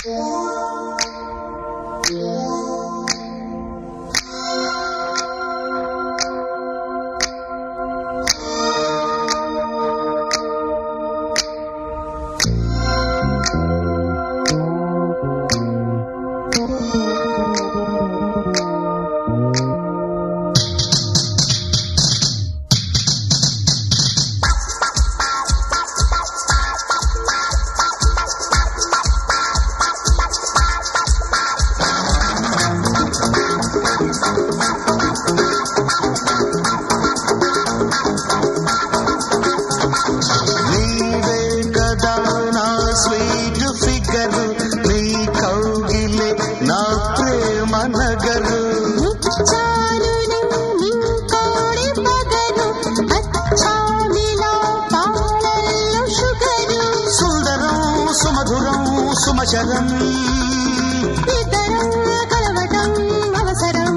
నీవే కదా నా స్వీట్ ఫిగర్ నీ కౌగిలే నా ప్రేమ నగరు చాలును నింకోడి పగను అచ్చామిలా పాలల్లో షుగరు సుందరం సుమధురం సుమచరం ఇద్దరం కలవటం అవసరం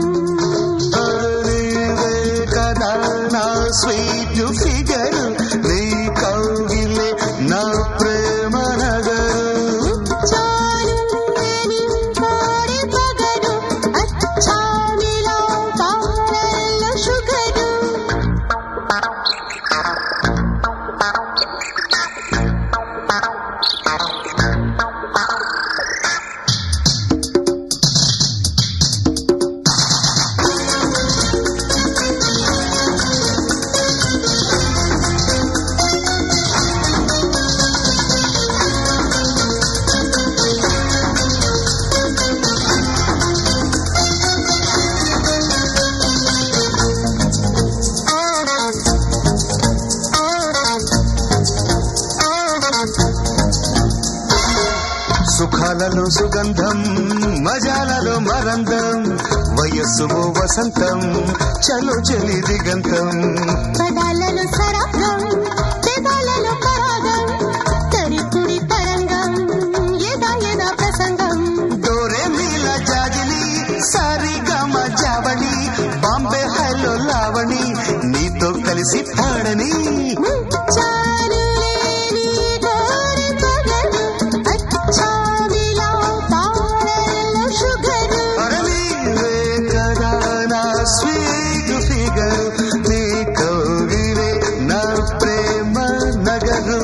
నీవే కదా నా స్వీట్ ఫిగర్ నీ కౌగిలే నా ప్రేమ నగరు చాలును నింకోడి పగను అచ్చామిలా పాలల్లో షుగరు సుఖాలలో సుగంధం మజాలలో మరందం వయస్సులో వసంతం చలో చెలి దిగంతం పదాలలో సరాగం పెదాలలో పరాగం తరిపుడి తరంగం ఎదా ఎదా ప్రసంగం డోరే మీల జాజిలి సారి గమ జావళి బాంబే హైలో లావణి నీతో కలిసి పాడని చాలులే నీ గోరి పగలు అచ్చామిలా పాలల్లో షుగరు అరవీవే కదా నా స్వీట్ ఫిగర్ నీ కౌగిలే నా ప్రేమ నగరు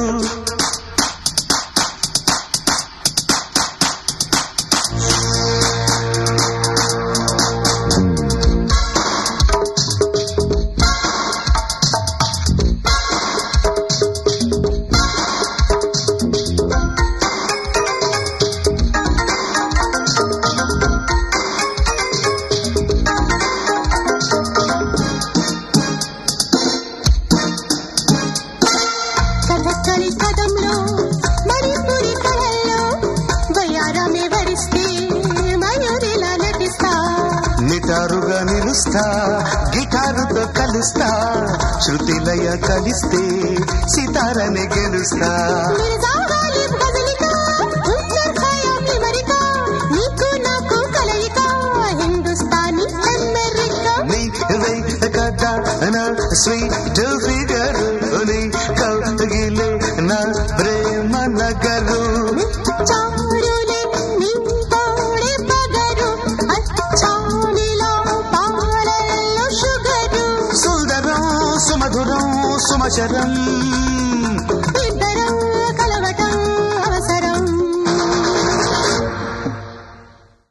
కథకళి పదంలో మణిపురి కళల్లో వయారమే వరిస్తే మయూరిలా నటిస్తా నిటారుగా నిలుస్తా గిటారుతో కలుస్తా శృతిలయ కలిస్తే సితారని గెలుస్తా నిజాగాలి గజలిక ఉత్తర్ ఖయాల్ అమెరికా నీకు నాకు కలయిక హిందుస్థానీ అమెరికా నీవే కదా నా స్వీట్ ఫిగర్ నీ కౌగిలే నా ప్రేమ నగరు చారులే నింపోడి పగరు అచ్చామిలా పాలల్లో షుగరు సుందరం సుమధురం సుమచరం